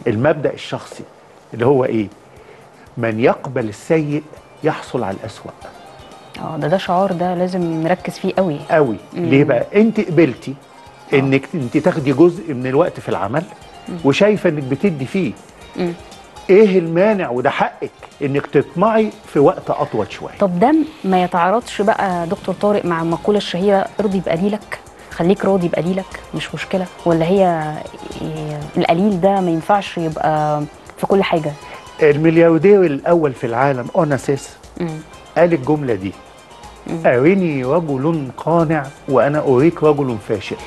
المبدا الشخصي اللي هو ايه من يقبل السيء يحصل على الاسوأ اه ده ده شعار ده لازم نركز فيه قوي قوي ليه بقى انت قبلتي انك انت تاخدي جزء من الوقت في العمل وشايفه انك بتدي فيه مم. ايه المانع وده حقك انك تطمعي في وقت اطول شويه طب ده ما يتعارضش بقى دكتور طارق مع المقوله الشهيره ارضي بقليلك خليك راضي بقليلك مش مشكله ولا هي إيه القليل ده ما ينفعش يبقى في كل حاجه الملياردير الاول في العالم اوناسيس مم. قال الجمله دي ارني رجل قانع وانا اريك رجل فاشل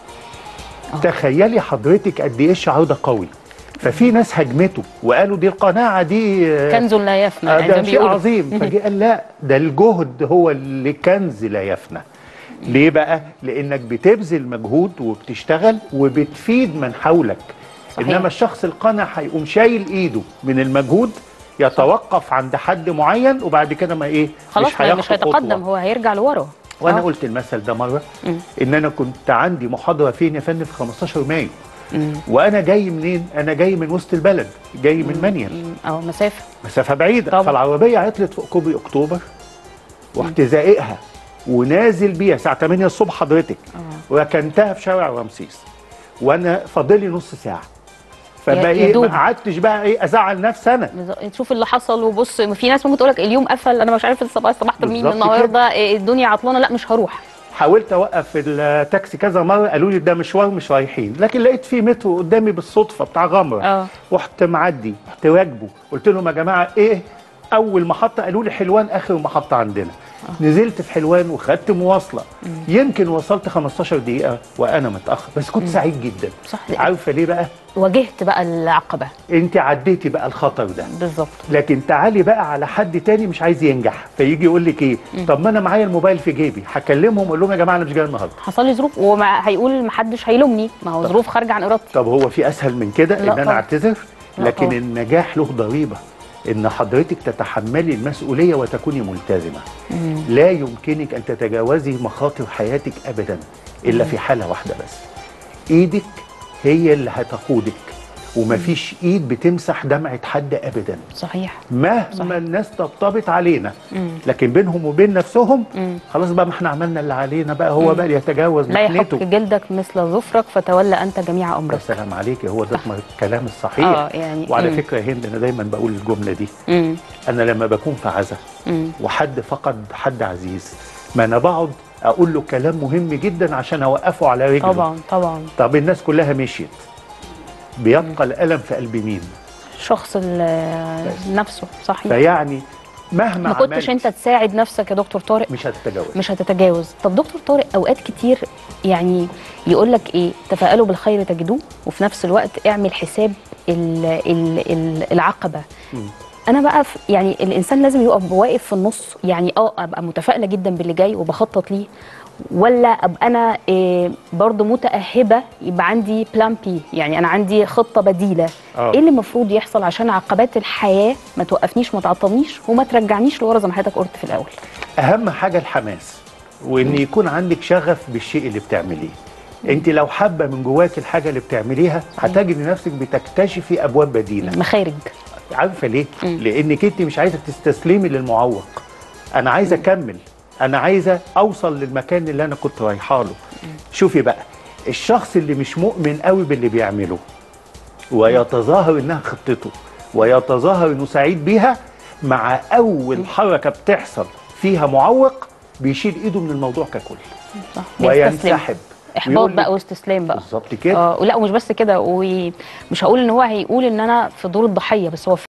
آه. تخيلي حضرتك قد ايه الشعار ده قوي ففي ناس هجمته وقالوا دي القناعه دي آه، كنز لا يفنى آه، يعني زي ده ما شيء بيقولوا. عظيم فجي قال لا ده الجهد هو اللي كنز لا يفنى ليه بقى لانك بتبذل مجهود وبتشتغل وبتفيد من حولك صحيح. انما الشخص القانع هيقوم شايل ايده من المجهود يتوقف عند حد معين وبعد كده ما ايه خلاص مش ما- هياخد مش هيتقدم خطوة. هو هيرجع لورا وانا آه. قلت المثل ده مره مم. ان انا كنت عندي محاضره فين يا فندم في 15 مايو مم. وانا جاي منين انا جاي من وسط البلد جاي من منيل مم. اه مسافه مسافه بعيده طبعا. فالعربيه عطلت فوق كوبري اكتوبر ورحت زائقها ونازل بيها الساعه 8 الصبح حضرتك اه وركنتها في شارع رمسيس وانا فاضلي نص ساعه يا- فبقى يا ايه دوب. ما قعدتش بقى ايه ازعل نفسي انا بالظبط. تشوف اللي حصل وبص في ناس ممكن تقول لك اليوم قفل انا مش عارف الصباح صباحت مين بالظبط النهارده إيه الدنيا عطلانه لا مش هروح حاولت اوقف التاكسي كذا مره قالوا لي ده مشوار مش رايحين لكن لقيت في مترو قدامي بالصدفه بتاع غمره اه رحت معدي رحت راكبه قلت لهم يا جماعه ايه اول محطه قالوا لي حلوان اخر محطه عندنا نزلت في حلوان وخدت مواصله يمكن وصلت 15 دقيقه وانا متاخر بس كنت سعيد جدا صح عارفه ليه بقى واجهت بقى العقبه انت عديتي بقى الخطر ده بالظبط لكن تعالي بقى على حد تاني مش عايز ينجح فيجي يقول لك ايه طب ما انا معايا الموبايل في جيبي هكلمهم اقول لهم يا جماعه انا مش جاي النهارده حصل لي ظروف وما هيقول محدش هيلومني ما هو ظروف خارجه عن ارادتي طب هو في اسهل من كده لا ان انا طبعا. اعتذر لا لكن طبعا. النجاح له ضريبه ان حضرتك تتحملي المسؤوليه وتكوني ملتزمه لا يمكنك ان تتجاوزي مخاطر حياتك ابدا الا في حاله واحده بس ايدك هي اللي هتقودك ومفيش ايد بتمسح دمعه حد ابدا صحيح مهما صحيح. الناس طبطبت علينا مم. لكن بينهم وبين نفسهم مم. خلاص بقى ما احنا عملنا اللي علينا بقى هو بقى يتجاوز لا يحك محنته جلدك مثل ظفرك فتولى انت جميع يا امرك سلام عليك هو ده الكلام الصحيح اه يعني وعلى مم. فكره يا هند انا دايما بقول الجمله دي مم. انا لما بكون في عزا مم. وحد فقد حد عزيز ما انا بقعد اقول له كلام مهم جدا عشان اوقفه على رجله طبعا طبعا طب الناس كلها مشيت بيبقى الالم في قلب مين شخص ال- نفسه صحيح فيعني مهما ما كنتش عملت انت تساعد نفسك يا دكتور طارق مش هتتجاوز مش هتتجاوز طب دكتور طارق اوقات كتير يعني يقول لك ايه تفائلوا بالخير تجدوه وفي نفس الوقت اعمل حساب ال ال ال العقبه مم. انا بقى في يعني الانسان لازم يبقى واقف في النص يعني اه ابقى متفائله جدا باللي جاي وبخطط ليه ولا ابقى انا إيه برضو متاهبه يبقى عندي بلان بي يعني انا عندي خطه بديله آه. ايه اللي المفروض يحصل عشان عقبات الحياه ما توقفنيش ما تعطلنيش وما ترجعنيش لورا زي ما حضرتك قلت في الاول اهم حاجه الحماس وان يكون عندك شغف بالشيء اللي بتعمليه انت لو حابه من جواك الحاجه اللي بتعمليها هتجدي نفسك بتكتشفي ابواب بديله مخارج عارفه ليه مم. لانك انت مش عايزه تستسلمي للمعوق انا عايزه اكمل انا عايزه اوصل للمكان اللي انا كنت رايحه له شوفي بقى الشخص اللي مش مؤمن قوي باللي بيعمله ويتظاهر انها خطته ويتظاهر انه سعيد بيها مع اول حركه بتحصل فيها معوق بيشيل ايده من الموضوع ككل صح بيستسلم. وينسحب احباط ويقول بقى لك واستسلام بقى بالظبط كده اه لا ومش بس كده ومش هقول ان هو هيقول ان انا في دور الضحيه بس هو